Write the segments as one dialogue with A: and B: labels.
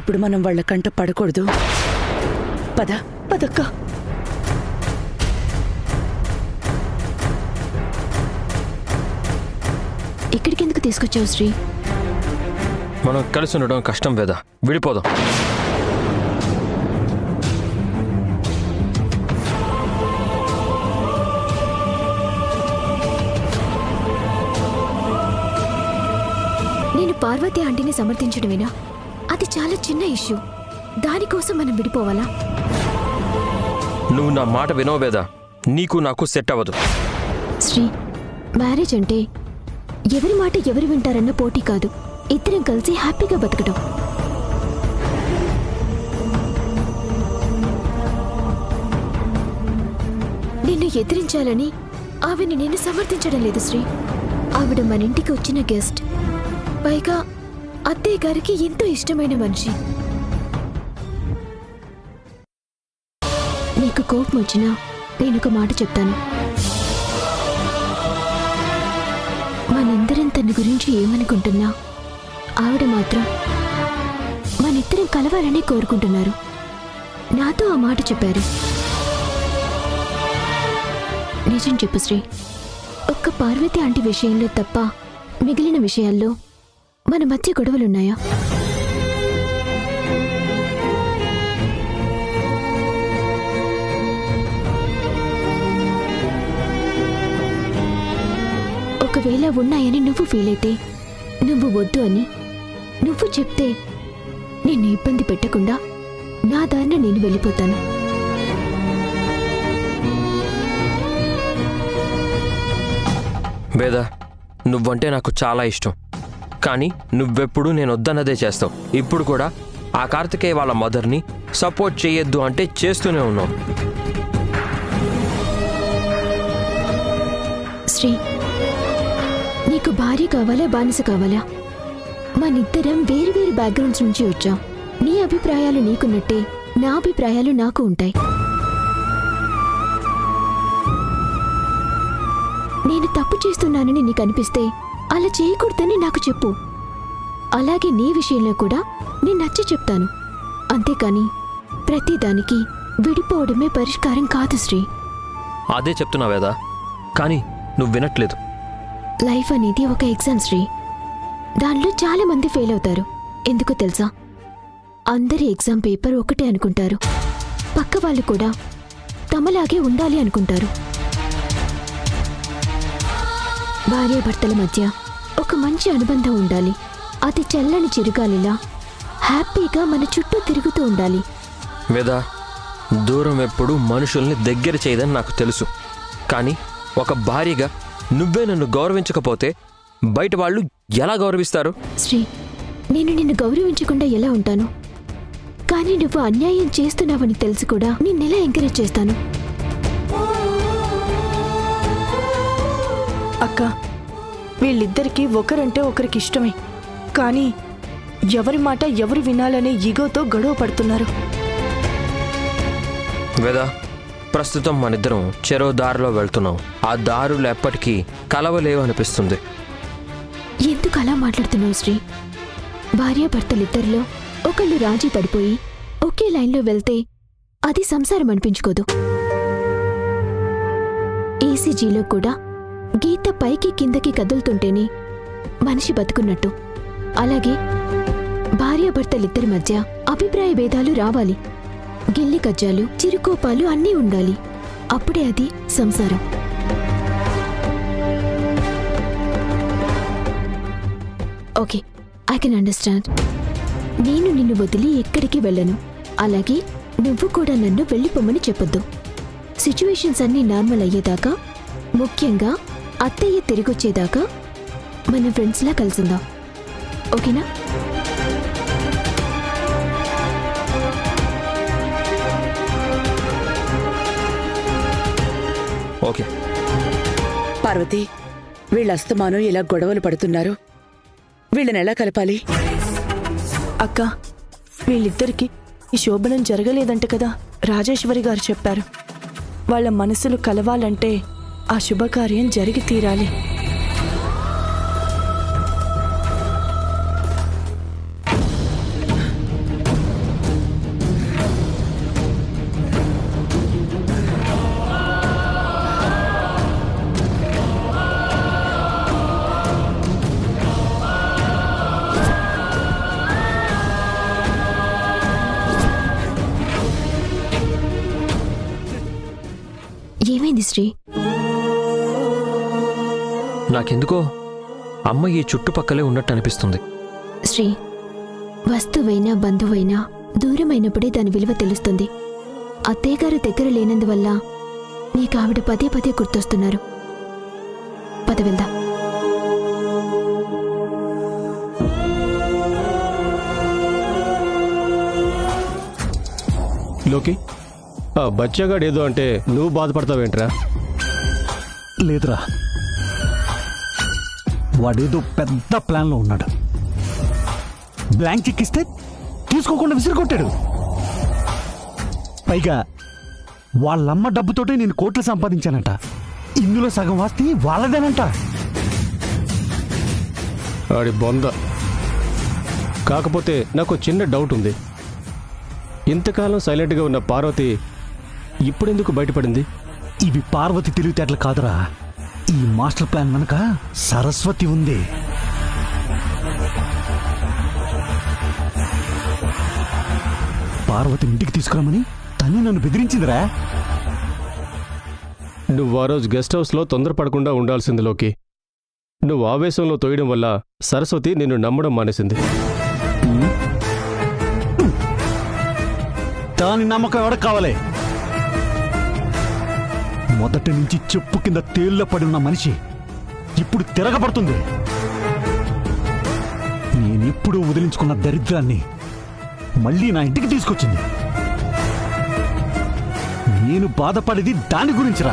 A: ఇప్పుడు మనం వాళ్ళ కంట పడకూడదు పద
B: పదక్క
C: ఇక్కడికి ఎందుకు తీసుకొచ్చావు శ్రీ
D: మనం కలిసి ఉండడం కష్టం వేద విడిపోదాం
C: నేను పార్వతి ఆంటీని సమర్థించడమేనా అది చాలా చిన్న ఇష్యూ దానికోసం మనం విడిపోవాలా
D: నువ్వు నా మాట వినవు వేద నీకు నాకు సెట్ అవ్వదు
C: శ్రీ మ్యారేజ్ అంటే ఎవరి మాట ఎవరు వింటారన్న పోటీ కాదు ఇద్దరం కలిసి హ్యాపీగా బతకడం నిన్ను ఎదిరించాలని ఆవిని నేను సమర్థించడం లేదు శ్రీ ఆవిడ మన ఇంటికి వచ్చిన గెస్ట్ పైగా అత్తయ్య గారికి ఎంతో ఇష్టమైన మనిషి నీకు కోపం వచ్చినా నేను ఒక మాట చెప్తాను మనందరం తన గురించి ఏమనుకుంటున్నా ఆవిడ మాత్రం మనిద్దరం కలవాలని కోరుకుంటున్నారు నాతో ఆ మాట చెప్పారు నిజం చెప్పు శ్రీ ఒక్క పార్వతి ఆంటీ విషయంలో తప్ప మిగిలిన విషయాల్లో మన మధ్య గొడవలున్నాయా ఒకవేళ ఉన్నాయని నువ్వు ఫీల్ అయితే నువ్వు వద్దు అని నువ్వు చెప్తే నిన్ను ఇబ్బంది పెట్టకుండా నా దారిన నేను వెళ్ళిపోతాను
D: వేద నువ్వంటే నాకు చాలా ఇష్టం కానీ నువ్వెప్పుడు నేను వద్దన్నదే చేస్తావు ఇప్పుడు కూడా ఆ కార్తికేయ వాళ్ళ మదర్ని సపోర్ట్ చేయొద్దు అంటే చేస్తూనే ఉన్నావు
C: శ్రీ నీకు భార్య కావాలా బానిస కావాలా మనిద్దరం వేరు వేరు బ్యాక్గ్రౌండ్స్ నుంచి వచ్చాం నీ అభిప్రాయాలు నీకున్నట్టే నా అభిప్రాయాలు నాకు ఉంటాయి నేను తప్పు చేస్తున్నానని నీకు అనిపిస్తే అలా చేయకూడదని నాకు చెప్పు అలాగే నీ విషయంలో కూడా నేను నచ్చ చెప్తాను అంతేకాని ప్రతిదానికి విడిపోవడమే పరిష్కారం కాదు శ్రీ
D: అదే చెప్తున్నా వేద కానీ నువ్వు వినట్లేదు
C: లైఫ్ అనేది ఒక ఎగ్జామ్ శ్రీ దానిలో చాలా మంది ఫెయిల్ అవుతారు ఎందుకు తెలుసా అందరి ఎగ్జామ్ పేపర్ ఒకటే అనుకుంటారు పక్క వాళ్ళు కూడా తమలాగే ఉండాలి అనుకుంటారు భార్యాభర్తల మధ్య ఒక మంచి అనుబంధం ఉండాలి అది చల్లని చిరుగాలిలా హ్యాపీగా మన చుట్టూ తిరుగుతూ ఉండాలి
D: వేద దూరం ఎప్పుడు మనుషుల్ని దగ్గర చేయదని నాకు తెలుసు కానీ ఒక భార్యగా నువ్వే నన్ను గౌరవించకపోతే బయట వాళ్ళు ఎలా గౌరవిస్తారు
C: శ్రీ నేను నిన్ను గౌరవించకుండా ఎలా ఉంటాను కానీ నువ్వు అన్యాయం చేస్తున్నావని తెలిసి కూడా నిన్నెలా ఎంకరేజ్ చేస్తాను
B: అక్క వీళ్ళిద్దరికీ ఒకరంటే ఒకరికి ఇష్టమే కానీ ఎవరి మాట ఎవరు వినాలనే ఈగోతో గొడవ పడుతున్నారు
D: వేద ప్రస్తుతం మనిద్దరం చెరో దారిలో వెళ్తున్నాం ఆ దారులు ఎప్పటికీ కలవలేవు అనిపిస్తుంది
C: ఎందుకు అలా మాట్లాడుతున్నావు శ్రీ భార్యాభర్తలిద్దరిలో ఒకళ్ళు రాజీ పడిపోయి ఒకే లైన్లో వెళ్తే అది సంసారం అనిపించుకోదు ఈసీజీలో కూడా గీత పైకి కిందకి కదులుతుంటేనే మనిషి బతుకున్నట్టు అలాగే భార్యాభర్తలిద్దరి మధ్య అభిప్రాయ భేదాలు రావాలి గిల్లి కజ్జాలు చిరుకోపాలు అన్నీ ఉండాలి అప్పుడే అది సంసారం ఓకే ఐ కెన్ అండర్స్టాండ్ నేను నిన్ను వదిలి ఎక్కడికి వెళ్ళను అలాగే నువ్వు కూడా నన్ను వెళ్ళిపోమని చెప్పొద్దు సిచ్యువేషన్స్ అన్నీ నార్మల్ అయ్యేదాకా ముఖ్యంగా అత్తయ్య తిరిగొచ్చేదాకా మన ఫ్రెండ్స్లా కలిసిందాం ఓకేనా
D: ఓకే
A: పార్వతి వీళ్ళ అస్తమానం ఇలా గొడవలు పడుతున్నారు వీళ్ళని ఎలా కలపాలి
B: అక్క వీళ్ళిద్దరికి ఈ శోభనం జరగలేదంట కదా రాజేశ్వరి గారు చెప్పారు వాళ్ళ మనసులు కలవాలంటే ఆ శుభకార్యం జరిగి తీరాలి
C: ఏమైంది శ్రీ
D: నాకెందుకో అమ్మ ఈ చుట్టుపక్కలే ఉన్నట్టు అనిపిస్తుంది
C: శ్రీ వస్తువైనా బంధువైనా దూరమైనప్పుడే దాని విలువ తెలుస్తుంది అత్తయ్యగారు దగ్గర లేనందువల్ల నీకు ఆవిడ పదే పదే గుర్తొస్తున్నారు పద వెళ్దాం
E: లోకి ఆ బచ్చగాడు ఏదో అంటే నువ్వు బాధపడతావేంట్రా
F: లేదురా వాడేదో పెద్ద ప్లాన్లో ఉన్నాడు బ్లాంక్ చెక్ ఇస్తే తీసుకోకుండా విసిరికొట్టాడు పైగా వాళ్ళమ్మ డబ్బుతోటే నేను కోట్లు సంపాదించానంట ఇందులో సగం ఆస్తి వాళ్ళదేనంట
E: ఆడి బొంద కాకపోతే నాకు చిన్న డౌట్ ఉంది ఇంతకాలం సైలెంట్గా ఉన్న పార్వతి ఇప్పుడెందుకు బయటపడింది
F: ఇవి పార్వతి తెలివితేటలు కాదురా ఈ మాస్టర్ ప్లాన్ వెనుక సరస్వతి ఉంది పార్వతి ఇంటికి తీసుకురామని తను నన్ను బెదిరించిందిరా
E: నువ్వు ఆ రోజు గెస్ట్ హౌస్లో తొందరపడకుండా ఉండాల్సింది లోకి నువ్వు ఆవేశంలో తోయడం వల్ల సరస్వతి నిన్ను నమ్మడం మానేసింది
F: దాని నమ్మకం ఎవడ కావాలి మొదటి నుంచి చెప్పు కింద తేళ్ల పడి ఉన్న మనిషి ఇప్పుడు తిరగబడుతుంది నేనెప్పుడు వదిలించుకున్న దరిద్రాన్ని మళ్ళీ నా ఇంటికి తీసుకొచ్చింది నేను బాధపడేది దాని గురించిరా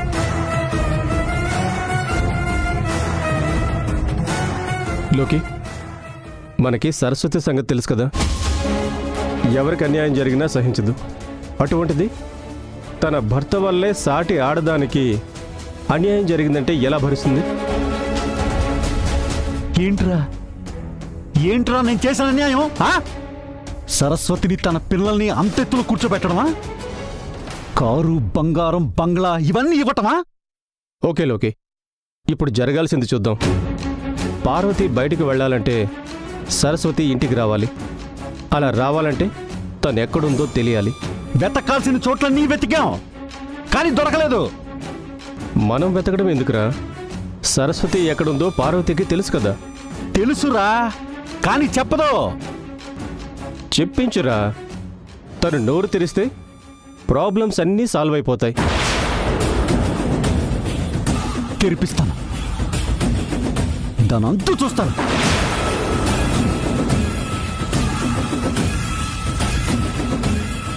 E: లోకి మనకి సరస్వతి సంగతి తెలుసు కదా ఎవరికి అన్యాయం జరిగినా సహించదు అటువంటిది తన భర్త వల్లే సాటి ఆడదానికి అన్యాయం జరిగిందంటే ఎలా భరిస్తుంది
F: ఏంట్రా ఏంట్రా నేను చేసిన అన్యాయం ఆ? సరస్వతిని తన పిల్లల్ని అంతెత్తులో కూర్చోబెట్టడమా కారు బంగారం బంగ్లా ఇవన్నీ ఇవ్వటమా
E: ఓకే లోకి ఇప్పుడు జరగాల్సింది చూద్దాం పార్వతి బయటికి వెళ్ళాలంటే సరస్వతి ఇంటికి రావాలి అలా రావాలంటే తను ఎక్కడుందో తెలియాలి
F: వెతకాల్సిన చోట్లన్నీ వెతికాం కానీ దొరకలేదు
E: మనం వెతకడం ఎందుకురా సరస్వతి ఎక్కడుందో పార్వతికి తెలుసు కదా
F: తెలుసురా కానీ చెప్పదు
E: చెప్పించురా తను నోరు తెరిస్తే ప్రాబ్లమ్స్ అన్నీ సాల్వ్ అయిపోతాయి
F: తెరిపిస్తాను దానంతూ చూస్తాను